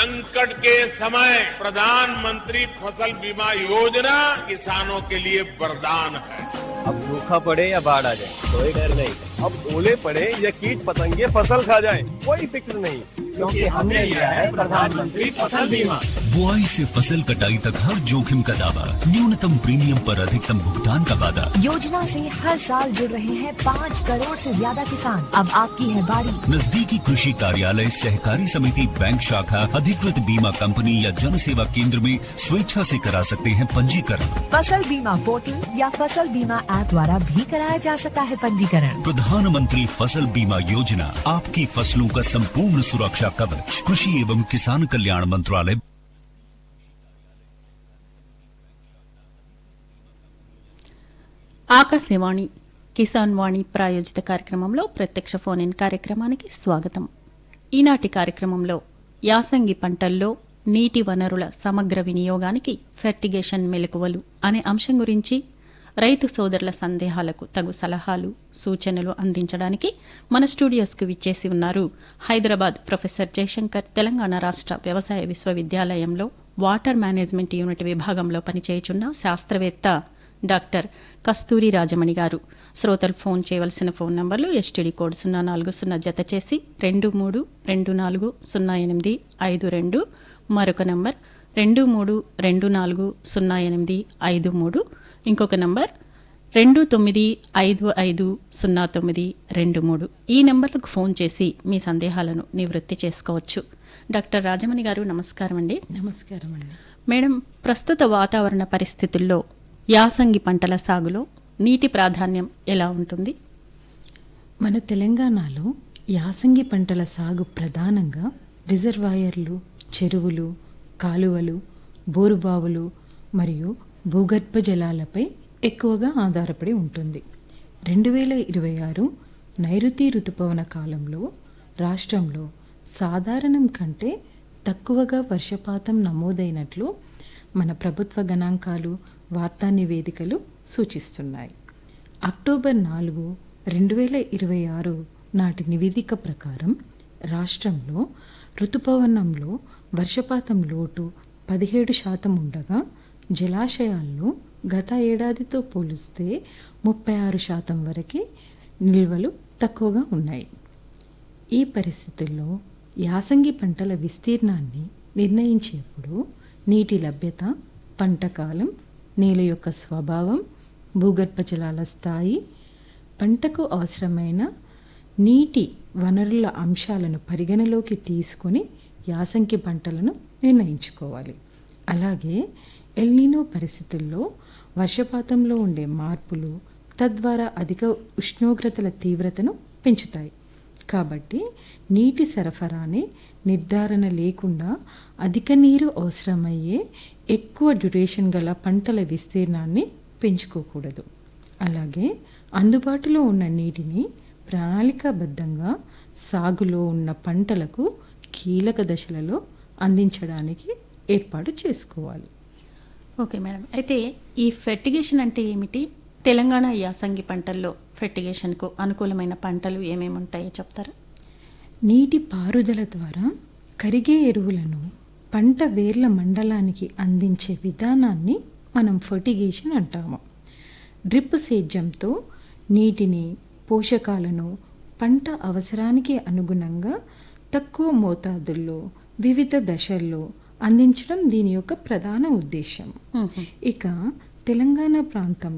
संकट के समय प्रधानमंत्री फसल बीमा योजना किसानों के लिए वरदान है अब सूखा पड़े या बाढ़ आ जाए कोई डर नहीं अब ओले पड़े या कीट पतंगे फसल खा जाए कोई फिक्र नहीं क्योंकि हमने लिया है प्रधानमंत्री फसल बीमा बुआई से फसल कटाई तक हर जोखिम का दावा न्यूनतम प्रीमियम पर अधिकतम भुगतान का वादा योजना से हर साल जुड़ रहे हैं पाँच करोड़ से ज्यादा किसान अब आपकी है बारी नजदीकी कृषि कार्यालय सहकारी समिति बैंक शाखा अधिकृत बीमा कंपनी या जन सेवा केंद्र में स्वेच्छा से करा सकते हैं पंजीकरण फसल बीमा पोर्टल या फसल बीमा ऐप द्वारा भी कराया जा सकता है पंजीकरण प्रधानमंत्री फसल बीमा योजना आपकी फसलों का संपूर्ण सुरक्षा कवच कृषि एवं किसान कल्याण मंत्रालय ఆకాశవాణి కిసాన్ వాణి ప్రాయోజిత కార్యక్రమంలో ప్రత్యక్ష ఫోన్ ఇన్ కార్యక్రమానికి స్వాగతం ఈనాటి కార్యక్రమంలో యాసంగి పంటల్లో నీటి వనరుల సమగ్ర వినియోగానికి ఫెర్టిగేషన్ మెలకువలు అనే అంశం గురించి రైతు సోదరుల సందేహాలకు తగు సలహాలు సూచనలు అందించడానికి మన స్టూడియోస్కు విచ్చేసి ఉన్నారు హైదరాబాద్ ప్రొఫెసర్ జయశంకర్ తెలంగాణ రాష్ట్ర వ్యవసాయ విశ్వవిద్యాలయంలో వాటర్ మేనేజ్మెంట్ యూనిట్ విభాగంలో పనిచేయుచున్న శాస్త్రవేత్త డాక్టర్ కస్తూరి రాజమణి గారు శ్రోతలు ఫోన్ చేయవలసిన ఫోన్ నంబర్లు ఎస్టీడీ కోడ్ సున్నా నాలుగు సున్నా జత చేసి రెండు మూడు రెండు నాలుగు సున్నా ఎనిమిది ఐదు రెండు మరొక నంబర్ రెండు మూడు రెండు నాలుగు సున్నా ఎనిమిది ఐదు మూడు ఇంకొక నంబర్ రెండు తొమ్మిది ఐదు ఐదు సున్నా తొమ్మిది రెండు మూడు ఈ నెంబర్లకు ఫోన్ చేసి మీ సందేహాలను నివృత్తి చేసుకోవచ్చు డాక్టర్ రాజమణి గారు నమస్కారం అండి నమస్కారం అండి మేడం ప్రస్తుత వాతావరణ పరిస్థితుల్లో యాసంగి పంటల సాగులో నీటి ప్రాధాన్యం ఎలా ఉంటుంది మన తెలంగాణలో యాసంగి పంటల సాగు ప్రధానంగా రిజర్వాయర్లు చెరువులు కాలువలు బోరుబావులు మరియు భూగర్భ జలాలపై ఎక్కువగా ఆధారపడి ఉంటుంది రెండు వేల ఇరవై ఆరు నైరుతి ఋతుపవన కాలంలో రాష్ట్రంలో సాధారణం కంటే తక్కువగా వర్షపాతం నమోదైనట్లు మన ప్రభుత్వ గణాంకాలు వార్తా నివేదికలు సూచిస్తున్నాయి అక్టోబర్ నాలుగు రెండు వేల ఇరవై ఆరు నాటి నివేదిక ప్రకారం రాష్ట్రంలో ఋతుపవనంలో వర్షపాతం లోటు పదిహేడు శాతం ఉండగా జలాశయాల్లో గత ఏడాదితో పోలిస్తే ముప్పై ఆరు శాతం వరకు నిల్వలు తక్కువగా ఉన్నాయి ఈ పరిస్థితుల్లో యాసంగి పంటల విస్తీర్ణాన్ని నిర్ణయించేప్పుడు నీటి లభ్యత పంట కాలం నేల యొక్క స్వభావం భూగర్భ జలాల స్థాయి పంటకు అవసరమైన నీటి వనరుల అంశాలను పరిగణలోకి తీసుకొని యాసంగి పంటలను నిర్ణయించుకోవాలి అలాగే ఎల్నినో పరిస్థితుల్లో వర్షపాతంలో ఉండే మార్పులు తద్వారా అధిక ఉష్ణోగ్రతల తీవ్రతను పెంచుతాయి కాబట్టి నీటి సరఫరాని నిర్ధారణ లేకుండా అధిక నీరు అవసరమయ్యే ఎక్కువ డ్యూరేషన్ గల పంటల విస్తీర్ణాన్ని పెంచుకోకూడదు అలాగే అందుబాటులో ఉన్న నీటిని ప్రణాళికాబద్ధంగా సాగులో ఉన్న పంటలకు కీలక దశలలో అందించడానికి ఏర్పాటు చేసుకోవాలి ఓకే మేడం అయితే ఈ ఫెర్టిగేషన్ అంటే ఏమిటి తెలంగాణ యాసంగి పంటల్లో ఫెర్టిగేషన్కు అనుకూలమైన పంటలు ఏమేమి ఉంటాయో చెప్తారా నీటి పారుదల ద్వారా కరిగే ఎరువులను పంట వేర్ల మండలానికి అందించే విధానాన్ని మనం ఫర్టిగేషన్ అంటాము డ్రిప్ సేద్యంతో నీటిని పోషకాలను పంట అవసరానికి అనుగుణంగా తక్కువ మోతాదుల్లో వివిధ దశల్లో అందించడం దీని యొక్క ప్రధాన ఉద్దేశం ఇక తెలంగాణ ప్రాంతం